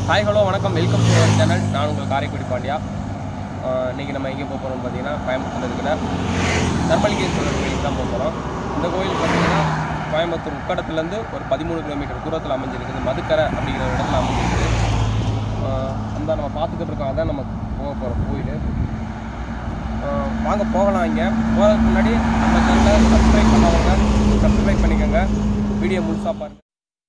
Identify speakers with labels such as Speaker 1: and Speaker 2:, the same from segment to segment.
Speaker 1: hi hello வணக்கம் welcome to our channel நான் உங்கள் காரைக்குடி பாண்டியா ஆஹ் இன்னைக்கு நம்ம எங்கே போக போகிறோம்னு பார்த்தீங்கன்னா கோயம்புத்தூர் இருக்கிற தர்மலிங்கேஸ்வரர் கோயிலுக்கு தான் போக போகிறோம் இந்த கோயில் பார்த்தீங்கன்னா கோயம்புத்தூர் உக்கடத்துலேருந்து ஒரு பதிமூணு கிலோமீட்டர் தூரத்தில் அமைஞ்சிருக்குது மதுக்கரை அப்படிங்கிற ஒரு இடத்துல அமைஞ்சிருக்குது ஆஹ் அந்த நம்ம பார்த்துக்கிட்டு இருக்கோம் அதான் நம்ம போக போகிற கோயில் ஆஹ் வாங்க போகலாம் இங்கே போகிறதுக்கு முன்னாடி நம்ம சேனலை சப்ஸ்கிரைப் பண்ணவங்க சப்ஸ்கிரைப் பண்ணிக்கோங்க வீடியோ முழுசாக பாருங்கள்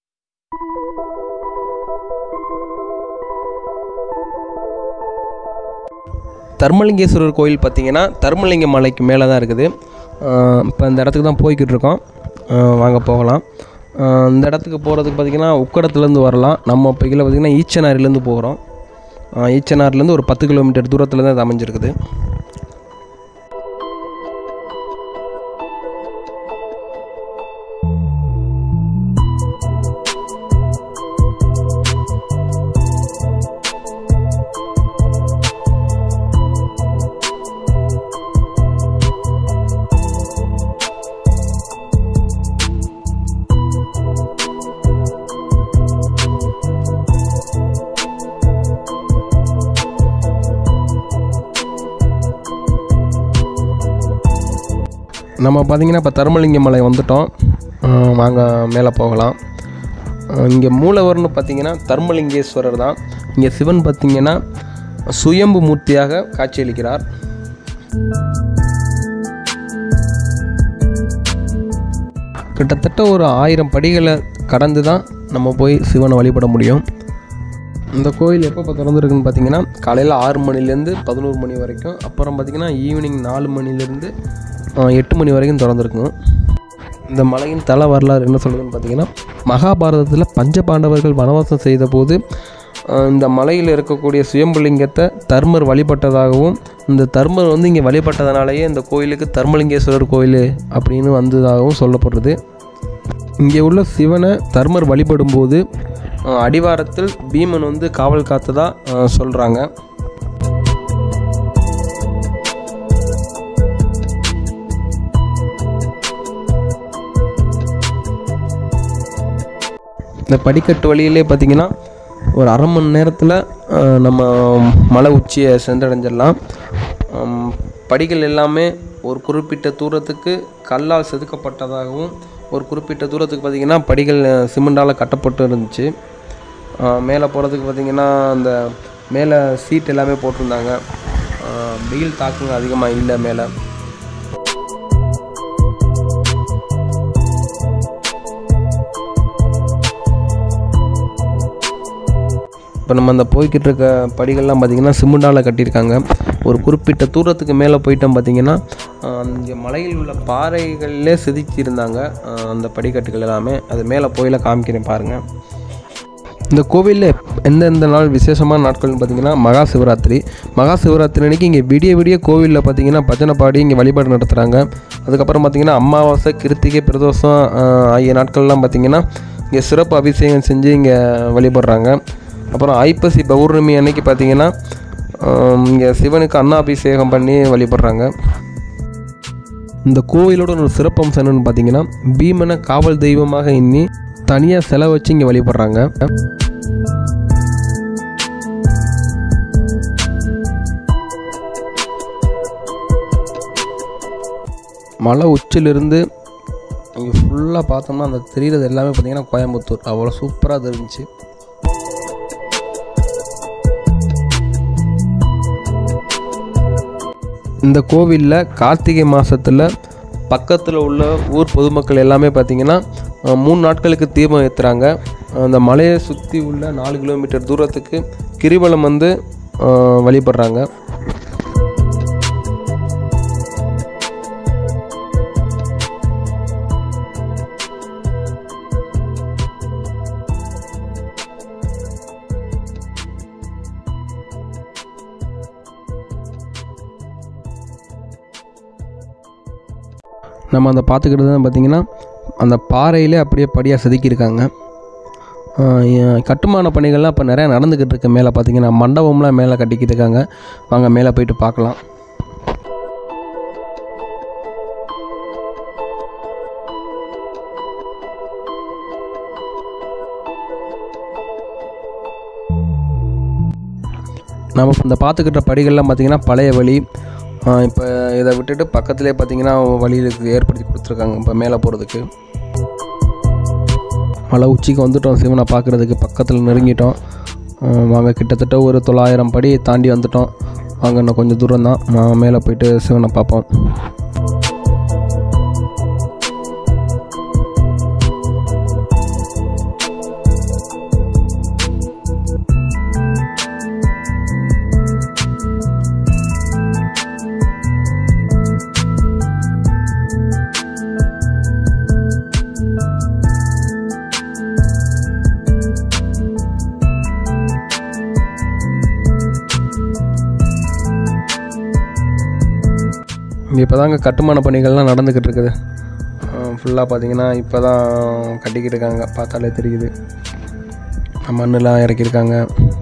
Speaker 1: தர்மலிங்கேஸ்வரர் கோயில் பார்த்தீங்கன்னா தர்மலிங்க மலைக்கு மேலே தான் இருக்குது இப்போ இந்த இடத்துக்கு தான் போய்கிட்டு இருக்கோம் ஆஹ் வாங்க போகலாம் ஆஹ் இந்த இடத்துக்கு போகிறதுக்கு பார்த்திங்கன்னா உக்கடத்துலேருந்து வரலாம் நம்ம இப்போ கீழே பார்த்திங்கன்னா ஈச்சனாரிலேருந்து போகிறோம் ஆஹ் ஈச்சனார்லேருந்து ஒரு பத்து கிலோமீட்டர் தூரத்தில் தான் இது அமைஞ்சிருக்குது நம்ம பார்த்திங்கன்னா இப்போ தர்மலிங்க மலை வந்துட்டோம் ஆஹ் வாங்க மேலே போகலாம் இங்கே மூலவர்னு பார்த்தீங்கன்னா தர்மலிங்கேஸ்வரர் தான் இங்கே சிவன் பார்த்தீங்கன்னா சுயம்பு மூர்த்தியாக காட்சியளிக்கிறார் கிட்டத்தட்ட ஒரு ஆயிரம் படிகளை கடந்து தான் நம்ம போய் சிவனை வழிபட முடியும் இந்த கோயில் எப்போ திறந்துருக்குன்னு பார்த்தீங்கன்னா காலையில் ஆறு மணிலேருந்து பதினோரு மணி வரைக்கும் அப்புறம் பார்த்தீங்கன்னா ஈவினிங் நாலு மணிலேருந்து எட்டு மணி வரைக்கும் திறந்துருக்கும் இந்த மலையின் தல வரலாறு என்ன சொல்லுதுன்னு பார்த்தீங்கன்னா மகாபாரதத்தில் பஞ்சபாண்டவர்கள் வனவாசம் செய்த போது ஆஹ், இந்த மலையில் இருக்கக்கூடிய சுயம்புலிங்கத்தை தர்மர் வழிபட்டதாகவும் இந்த தர்மர் வந்து இங்கே வழிபட்டதனாலேயே இந்த கோயிலுக்கு தர்மலிங்கேஸ்வரர் கோயில் அப்படின்னு வந்ததாகவும் சொல்லப்படுறது இங்கே உள்ள சிவனை தர்மர் வழிபடும்போது அஹ், அடிவாரத்தில் பீமன் வந்து காவல் காத்ததா சொல்கிறாங்க இந்த படிக்கட்டு வழியிலே பார்த்தீங்கன்னா ஒரு அரை மணி நேரத்தில் நம்ம மலை உச்சியை சென்றடைஞ்சிடலாம் ஆம், படிகள் எல்லாமே ஒரு குறிப்பிட்ட தூரத்துக்கு கல்லால் செதுக்கப்பட்டதாகவும் ஒரு குறிப்பிட்ட தூரத்துக்கு பார்த்திங்கன்னா படிகள் சிமெண்டால் கட்டப்பட்டு இருந்துச்சு ஆ, மேலே போகிறதுக்கு பார்த்திங்கன்னா அந்த மேலே சீட் எல்லாமே போட்டிருந்தாங்க ஆ, வெயில் தாக்குங்க அதிகமாக இல்லை மேலே இப்போ நம்ம அந்த போய்கிட்டு இருக்க படிகள்லாம் பார்த்திங்கன்னா சிமெண்டால் கட்டியிருக்காங்க ஒரு குறிப்பிட்ட தூரத்துக்கு மேலே போயிட்டோம் பார்த்திங்கன்னா இங்கே மலையில் உள்ள பாறைகளிலே செதுக்கியிருந்தாங்க ஆஹ் அந்த படிக்கட்டுகள் எல்லாமே அது மேலே போயில காமிக்கிறேன் பாருங்கள் இந்த கோவிலில் எந்தெந்த நாள் விசேஷமான நாட்கள்னு பார்த்தீங்கன்னா மகா சிவராத்திரி மகா சிவராத்திரி அன்னைக்கு இங்கே விடிய விடிய கோவிலில் பார்த்தீங்கன்னா பஜனை பாடி இங்கே வழிபாடு நடத்துகிறாங்க அதுக்கப்புறம் பார்த்தீங்கன்னா அமாவாசை கிருத்திகை பிரதோஷம் ஆஹ் ஆகிய நாட்கள்லாம் பார்த்தீங்கன்னா இங்கே சிறப்பு அபிஷேகம் செஞ்சு இங்கே வழிபடுறாங்க அப்புறம் ஐப்பசி பௌர்ணமி அன்னைக்கு பார்த்தீங்கன்னா இங்கே சிவனுக்கு அன்னாபிஷேகம் பண்ணி வழிபடுறாங்க இந்த கோவிலோட ஒரு சிறப்பம்சம் என்னன்னு பார்த்தீங்கன்னா பீமனை காவல் தெய்வமாக எண்ணி தனியாக செலவு வச்சு இங்கே வழிபடுறாங்க மலை உச்சிலிருந்து இங்கே ஃபுல்லாக பார்த்தோம்னா அந்த தெரிகிறது எல்லாமே பார்த்தீங்கன்னா கோயம்புத்தூர் அவ்வளோ சூப்பராக தெரிஞ்சுச்சு இந்த கோவிலில் கார்த்திகை மாதத்தில் பக்கத்தில் உள்ள ஊர் பொதுமக்கள் எல்லாமே பார்த்திங்கன்னா அஹ், மூணு நாட்களுக்கு தீபம் ஏற்றுறாங்க அந்த மலையை சுற்றி உள்ள நாலு கிலோமீட்டர் தூரத்துக்கு கிரிவலம் வந்து அஹ், வழிபடுறாங்க நம்ம அந்த பார்த்துக்கிட்டு தான் பார்த்தீங்கன்னா அந்த பாறையிலே அப்படியே படியாக செதுக்கியிருக்காங்க ஆஹ் ஏ- கட்டுமான பணிகள்லாம் இப்போ நிறையா நடந்துக்கிட்டு இருக்கு மேலே பார்த்தீங்கன்னா மண்டபம்லாம் மேலே கட்டிக்கிட்டு இருக்காங்க வாங்க மேலே போயிட்டு பார்க்கலாம் நம்ம இந்த பார்த்துக்கிட்ட படிகள்லாம் பார்த்திங்கன்னா பழைய வழி இப்போ இதை விட்டுட்டு பக்கத்துலேயே பார்த்திங்கன்னா வழிகளுக்கு ஏற்படுத்தி கொடுத்துருக்காங்க இப்போ மேலே போகிறதுக்கு மலை உச்சிக்கு வந்துட்டோம் சிவனை பார்க்குறதுக்கு பக்கத்தில் நெருங்கிட்டோம் ஆஹ் வாங்க கிட்டத்தட்ட ஒரு தொள்ளாயிரம் படி தாண்டி வந்துட்டோம் வாங்க இன்னும் கொஞ்சம் தூரம் தான் மேலே போயிட்டு சிவனை பார்ப்போம் இங்கே இப்போ தாங்க கட்டுமான பணிகள்லாம் நடந்துக்கிட்டு இருக்குது ஃபுல்லாக பார்த்தீங்கன்னா இப்போ தான் கட்டிக்கிட்டு இருக்காங்க பார்த்தாலே தெரியுது மண்ணெலாம் இறக்கியிருக்காங்க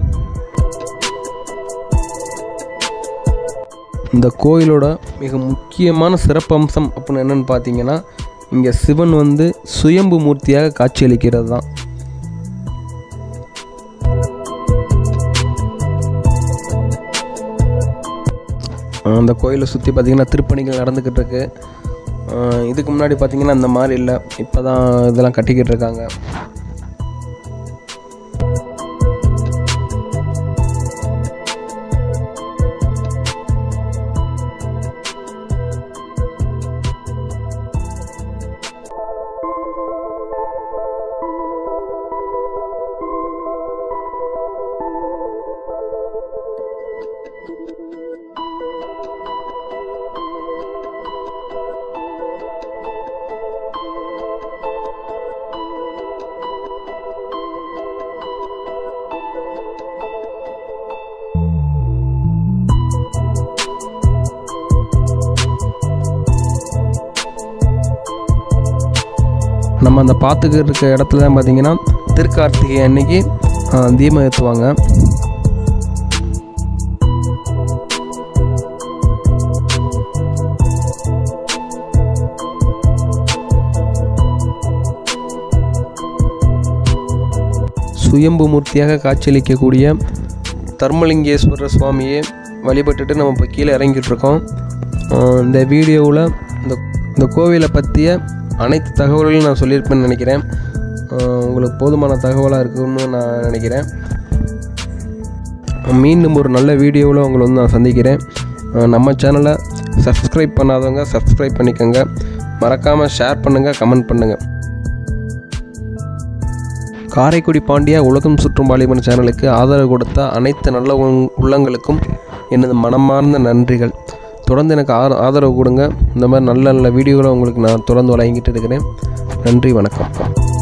Speaker 1: இந்த கோயிலோட மிக முக்கியமான சிறப்பம்சம் அப்படின்னு என்னென்னு பார்த்தீங்கன்னா இங்கே சிவன் வந்து சுயம்பு மூர்த்தியாக காட்சியளிக்கிறது தான் அந்த கோயிலை சுற்றி பார்த்திங்கன்னா திருப்பணிகள் நடந்துக்கிட்டு இருக்கு அஹ் இதுக்கு முன்னாடி பார்த்திங்கன்னா அந்த மாதிரி இல்லை இப்போ தான் இதெல்லாம் கட்டிக்கிட்டு இருக்காங்க நம்ம அந்த பார்த்துக்கிட்டு இருக்க இடத்துல தான் பார்த்தீங்கன்னா திருக்கார்த்திகை அன்னைக்கு அஹ், தீபம் ஏற்றுவாங்க சுயம்பு மூர்த்தியாக காட்சியளிக்கக்கூடிய தர்மலிங்கேஸ்வரர் சுவாமியை வழிபட்டுட்டு நம்ம இப்போ கீழே இறங்கிட்டு இருக்கோம் அஹ் இந்த வீடியோவில் இந்த இந்த கோவிலை பற்றிய அனைத்து தகவல்களையும் நான் சொல்லியிருப்பேன்னு நினைக்கிறேன் அஹ் உங்களுக்கு போதுமான தகவலாக இருக்குன்னு நான் நினைக்கிறேன் மீண்டும் ஒரு நல்ல வீடியோவில் உங்களை வந்து நான் சந்திக்கிறேன் அஹ் நம்ம சேனலை சப்ஸ்கிரைப் பண்ணாதவங்க சப்ஸ்கிரைப் பண்ணிக்கோங்க மறக்காமல் ஷேர் பண்ணுங்கள் கமெண்ட் பண்ணுங்கள் காரைக்குடி பாண்டியா உலகம் சுற்றும் வாலிபன் சேனலுக்கு ஆதரவு கொடுத்த அனைத்து நல்ல உள்- உள்ளங்களுக்கும் எனது மனமார்ந்த நன்றிகள் தொடர்ந்து எனக்கு ஆர- ஆதரவு கொடுங்க இந்த மாதிரி நல்ல நல்ல வீடியோகளை உங்களுக்கு நான் தொடர்ந்து வழங்கிட்டு இருக்கிறேன் நன்றி வணக்கம்